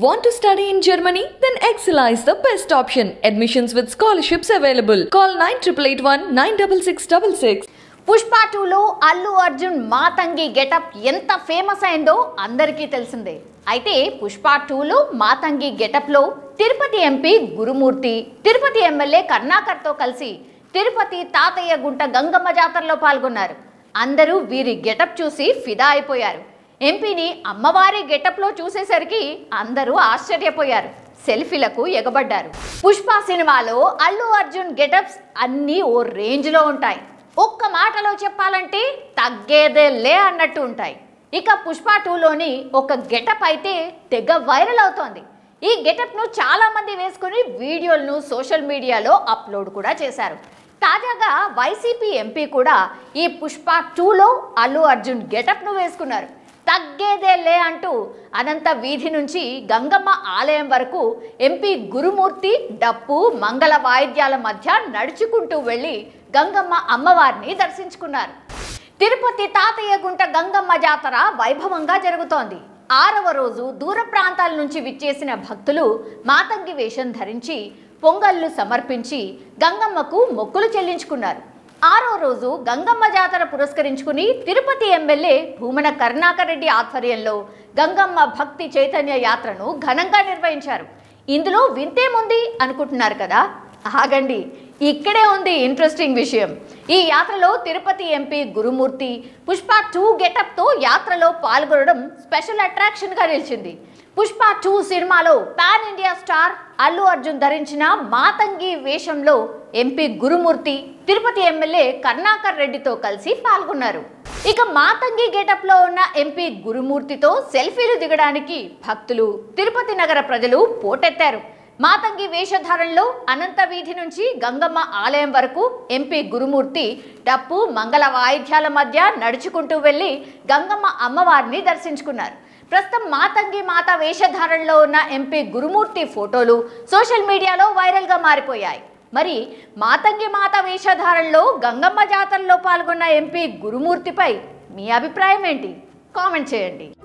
Want to study in Germany? Then Excella is the best option. Admissions with scholarships available. Call 9881 96666. Pushpa టూలో Allu Arjun Matangi getup ఎంత famous అయిందో అందరికీ తెలిసిందే అయితే పుష్ప టూలో మాతంగి గెటప్లో తిరుపతి ఎంపీ గురుమూర్తి తిరుపతి ఎమ్మెల్యే కర్ణాకర్తో కలిసి తిరుపతి తాతయ్య గుంట గంగమ్మ జాతరలో పాల్గొన్నారు అందరూ వీరి గెటప్ చూసి ఫిదా అయిపోయారు ఎంపీని అమ్మవారి గెటప్లో చూసేసరికి అందరూ ఆశ్చర్యపోయారు సెల్ఫీలకు ఎగబడ్డారు పుష్ప సినిమాలో అల్లు అర్జున్ గెటప్స్ అన్నీ ఓ రేంజ్లో ఉంటాయి ఒక్క మాటలో చెప్పాలంటే తగ్గేదే లే అన్నట్టు ఉంటాయి ఇక పుష్ప టూలోని ఒక గెటప్ అయితే తెగ వైరల్ అవుతోంది ఈ గెటప్ను చాలామంది వేసుకుని వీడియోలను సోషల్ మీడియాలో అప్లోడ్ కూడా చేశారు తాజాగా వైసీపీ ఎంపీ కూడా ఈ పుష్ప టూలో అల్లు అర్జున్ గెటప్ను వేసుకున్నారు తగ్గేదే లే అంటూ అనంత వీధి నుంచి గంగమ్మ ఆలయం వరకు ఎంపీ గురుమూర్తి డప్పు మంగళ వాయిద్యాల మధ్య నడుచుకుంటూ వెళ్ళి గంగమ్మ అమ్మవారిని దర్శించుకున్నారు తిరుపతి తాతయ్య గుంట గంగమ్మ జాతర వైభవంగా జరుగుతోంది ఆరవ రోజు దూర ప్రాంతాల నుంచి విచ్చేసిన భక్తులు మాతంగి వేషం ధరించి పొంగళ్ళు సమర్పించి గంగమ్మకు మొక్కులు చెల్లించుకున్నారు ఆరో రోజు గంగమ్మ జాతర పురస్కరించుకుని తిరుపతి ఎమ్మెల్యే భూమన కరుణాకర్ రెడ్డి ఆధ్వర్యంలో గంగమ్మ భక్తి చైతన్య యాత్రను ఘనంగా నిర్వహించారు ఇందులో వింతేముంది అనుకుంటున్నారు కదా ఆగండి ఇక్కడే ఉంది ఇంట్రెస్టింగ్ విషయం ఈ యాత్రలో తిరుపతి ఎంపీ గురుమూర్తి పుష్ప టూ గెటప్తో యాత్రలో పాల్గొనడం స్పెషల్ అట్రాక్షన్గా నిలిచింది పుష్ప టూ సినిమాలో pan India star Allu Arjun ధరించిన మాతంగి వేషంలో ఎంపీ గురుమూర్తి తిరుపతి ఎమ్మెల్యే కర్ణాకర్ రెడ్డితో కలిసి పాల్గొన్నారు ఇక మాతంగి గెటప్లో ఉన్న ఎంపీ గురుమూర్తితో సెల్ఫీలు దిగడానికి భక్తులు తిరుపతి నగర ప్రజలు పోటెత్తారు మాతంగి వేషధారణలో అనంత వీధి నుంచి గంగమ్మ ఆలయం వరకు ఎంపీ గురుమూర్తి డప్పు మంగళ వాయిద్యాల మధ్య నడుచుకుంటూ వెళ్ళి గంగమ్మ అమ్మవారిని దర్శించుకున్నారు ప్రస్తుతం మాతంగి మాత వేషధారణలో ఉన్న ఎంపీ గురుమూర్తి ఫోటోలు సోషల్ మీడియాలో వైరల్గా మారిపోయాయి మరి మాతంగి మాత వేషధారణలో గంగమ్మ జాతరలో పాల్గొన్న ఎంపీ గురుమూర్తిపై మీ అభిప్రాయం ఏంటి కామెంట్ చేయండి